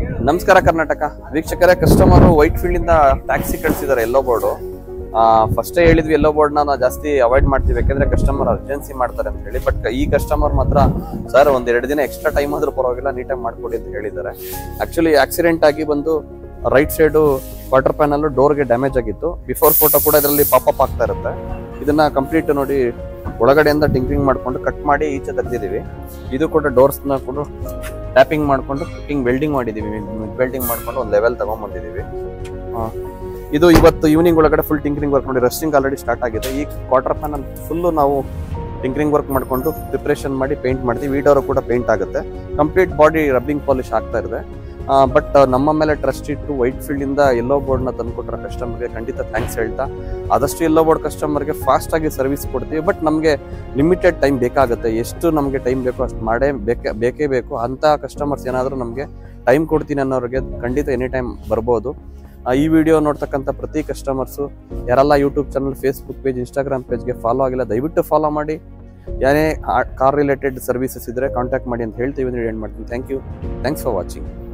ನಮಸ್ಕಾರ ಕರ್ನಾಟಕ ವೀಕ್ಷಕರೇ customer Whitefield ಇಂದ ಟ್ಯಾಕ್ಸಿ ಕಳಿಸಿದ್ದಾರೆ ಎಲ್ಲೋ ಬೋರ್ಡು ಫಸ್ಟೇ ಹೇಳಿದ್ವಿ ಎಲ್ಲೋ ಬೋರ್ಡ್ ನಾವು ಜಾಸ್ತಿ ಅವಾಯ್ಡ್ ಮಾಡ್ತೀವಿ ಯಾಕಂದ್ರೆ ಕಸ್ಟಮರ್ ಅರ್ಜೆನ್ಸಿ ಮಾಡ್ತಾರೆ ಅಂತ ಹೇಳಿ ಬಟ್ ಈ ಕಸ್ಟಮರ್ ಮಾತ್ರ ಸರ್ ಒಂದ್ ಎರಡು ದಿನ ಎಕ್ಸ್ಟ್ರಾ ಟೈಮ್ ಆದ್ರೂ ಪರವಾಗಿಲ್ಲ ನೀಟಾಗಿ ಮಾಡ್ಕೊಡಿ ಅಂತ ಹೇಳಿದ್ದಾರೆ ಆಕ್ಚುಲಿ ಆಕ್ಸಿಡೆಂಟ್ ಆಗಿ ಬಂದು ರೈಟ್ ಸೈಡು ವಾಟರ್ ಪ್ಯಾನಲ್ ಡೋರ್ಗೆ ಡ್ಯಾಮೇಜ್ ಆಗಿತ್ತು ಬಿಫೋರ್ ಫೋಟೋ ಕೂಡ ಇದರಲ್ಲಿ ಪಾಪಪ್ ಆಗ್ತಾ ಇರುತ್ತೆ ಇದನ್ನ ಕಂಪ್ಲೀಟ್ ನೋಡಿ ಒಳಗಡೆಯಿಂದ ಟಿಂಕ್ರಿಂಗ್ ಮಾಡ್ಕೊಂಡು ಕಟ್ ಮಾಡಿ ಈಚೆ ತೆಗ್ದಿದೀವಿ ಇದು ಕೂಡ ಡೋರ್ಸ್ನ ಕೂಡ ಟ್ಯಾಪಿಂಗ್ ಮಾಡ್ಕೊಂಡು ಫಿಟ್ಟಿಂಗ್ ವೆಲ್ಡಿಂಗ್ ಮಾಡಿದೀವಿ ಮಿಡ್ ವೆಲ್ಡಿಂಗ್ ಮಾಡ್ಕೊಂಡು ಒಂದು ಲೆವೆಲ್ ತಗೊಂಡ್ಬಂದಿದೀವಿ ಆ, ಇದು ಇವತ್ತು ಈವ್ನಿಂಗ್ ಒಳಗಡೆ ಫುಲ್ ಟಿಂಕ್ರಿಂಗ್ ವರ್ಕ್ ಮಾಡಿ ರಸ್ಟಿಂಗ್ ಆಲ್ರೆಡಿ ಸ್ಟಾರ್ಟ್ ಆಗಿದೆ ಈ ಕ್ವಾರ್ಟರ್ ಪ್ಯಾನಲ್ ಫುಲ್ಲು ನಾವು ಟಿಂಕ್ರಿಂಗ್ ವರ್ಕ್ ಮಾಡ್ಕೊಂಡು ಪ್ರಿಪ್ರೇಷನ್ ಮಾಡಿ ಪೇಂಟ್ ಮಾಡ್ತೀವಿ ವೀಡೋರು ಕೂಡ ಪೇಂಟ್ ಆಗುತ್ತೆ ಕಂಪ್ಲೀಟ್ ಬಾಡಿ ರಬ್ಬಿಂಗ್ ಪಾಲಿಶ್ ಆಗ್ತಾ ಇದೆ ಬಟ್ ನಮ್ಮ ಮೇಲೆ ಟ್ರಸ್ಟ್ ಇಟ್ಟು ವೈಟ್ ಫೀಲ್ಡ್ ಇಂದ ಎಲ್ಲೋ ಬೋರ್ಡ್ ನ ತಂದ್ಕೊಟ್ರ ಕಸ್ಟಮರ್ಗೆ ಖಂಡಿತ ಥ್ಯಾಂಕ್ಸ್ ಹೇಳ್ತಾ ಆದಷ್ಟು ಎಲ್ಲೋ ಬೋರ್ಡ್ ಕಸ್ಟಮರ್ಗೆ ಫಾಸ್ಟ್ ಆಗಿ ಸರ್ವಿಸ್ ಕೊಡ್ತೀವಿ ಬಟ್ ನಮಗೆ ಲಿಮಿಟೆಡ್ ಟೈಮ್ ಬೇಕಾಗುತ್ತೆ ಎಷ್ಟು ನಮಗೆ ಟೈಮ್ ಬೇಕೋ ಅಷ್ಟು ಮಾಡೇ ಬೇಕೇ ಬೇಕೇ ಬೇಕು ಅಂತ ಕಸ್ಟಮರ್ಸ್ ಏನಾದರೂ ನಮಗೆ ಟೈಮ್ ಕೊಡ್ತೀನಿ ಅನ್ನೋರಿಗೆ ಖಂಡಿತ ಎನಿ ಟೈಮ್ ಬರ್ಬೋದು ಆ, ಈ ವಿಡಿಯೋ ನೋಡ್ತಕ್ಕಂಥ ಪ್ರತಿ ಕಸ್ಟಮರ್ಸು ಯಾರೆಲ್ಲ YouTube channel Facebook page Instagram ಪೇಜ್ಗೆ ಫಾಲೋ ಆಗಿಲ್ಲ ದಯವಿಟ್ಟು ಫಾಲೋ ಮಾಡಿ ಯಾರೇ ಕಾರ್ ರಿಲೇಟೆಡ್ ಸರ್ವಿಸಸ್ ಇದ್ರೆ ಕಾಂಟ್ಯಾಕ್ಟ್ ಮಾಡಿ ಅಂತ ಹೇಳ್ತೀವಿ ಅಂದ್ರೆ ಎಂಡ್ ಮಾಡ್ತೀನಿ thank you thanks for watching